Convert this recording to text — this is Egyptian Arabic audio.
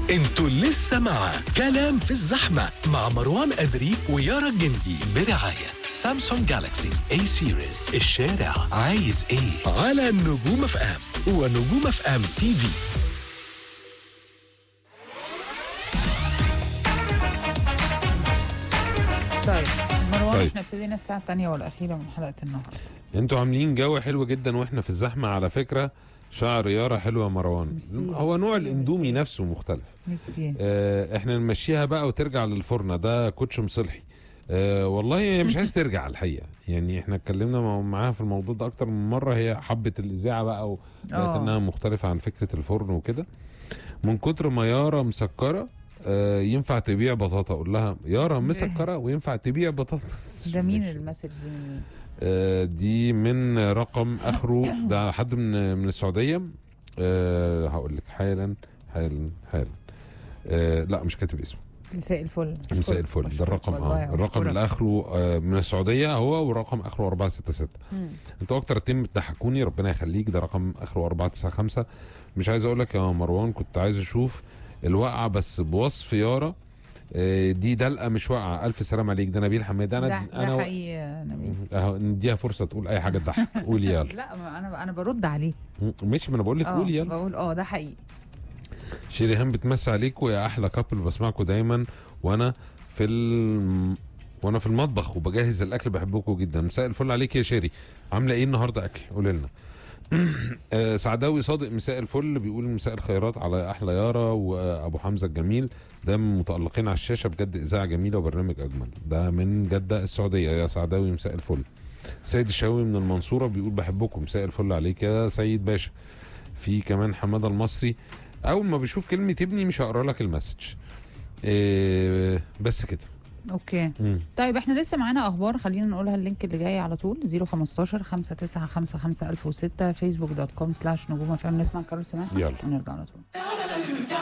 انتوا لسه مع كلام في الزحمة مع مروان أدري ويارا الجندي برعاية سامسونج جالاكسي اي سيريز الشارع عايز ايه على نجوم اف ام ونجوم اف ام تي في طيب مروان طيب. احنا ابتدينا الساعة الثانية والأخيرة من حلقة النهاردة انتوا عاملين جو حلو جدا واحنا في الزحمه على فكره شعر يارا حلوه مروان ميرسي. هو نوع ميرسي. الاندومي نفسه مختلف ميرسي اه احنا نمشيها بقى وترجع للفرنه ده كوتش مصلحي اه والله هي مش عايز ترجع الحقيقه يعني احنا اتكلمنا مع- معاها في الموضوع ده اكتر من مره هي حبت الاذاعه بقى وبقت آه. انها مختلفه عن فكره الفرن وكده من كتر ما يارا مسكره آه ينفع تبيع بطاطا اقول لها يارا مسكره وينفع تبيع بطاطا ده مين المسج دي من مين؟ آه، دي من رقم اخره ده حد من من السعوديه أه هقول لك حالا حالا حالا أه لا مش كاتب اسمه مساء الفل مساء الفل ده الرقم والله اه الرقم أشكرك. اللي اخره آه من السعوديه هو والرقم اخره 466 مم. انتوا اكتر اتنين بتضحكوني ربنا يخليك ده رقم اخره 495 مش عايز اقول لك يا مروان كنت عايز اشوف الوقعه بس بوصف يارا آه، دي دلقه مش واقعه الف سلام عليك ده نبيل حماد انا ده, انا ده حقيقي يا نبيل اهو نديها فرصه تقول اي حاجه تضحك قولي يلا لا ما انا انا برد عليه ماشي ما انا بقول لك اه قولي يلا بقول اه ده حقيقي شيريهان بتمسي عليكم يا احلى كابل بسمعكم دايما وانا في الم... وانا في المطبخ وبجهز الاكل بحبكم جدا مساء الفل عليك يا شيري عامله ايه النهارده اكل قولي لنا آه، سعداوي صادق مساء الفل بيقول مساء الخيرات على احلى يارا وابو حمزه الجميل ده من متالقين على الشاشه بجد اذاعه جميله وبرنامج اجمل ده من جده السعوديه يا سعداوي مساء الفل سيد الشاوي من المنصوره بيقول بحبكم مساء الفل عليك يا سيد باشا في كمان حماده المصري اول ما بشوف كلمه ابني مش هقرا لك المسج إيه بس كده اوكي مم. طيب احنا لسه معانا اخبار خلينا نقولها اللينك اللي جاي على طول 015 5955006 فيسبوك دوت كوم سلاش نجوم فام نسمع كارول سماحه يلا. ونرجع على طول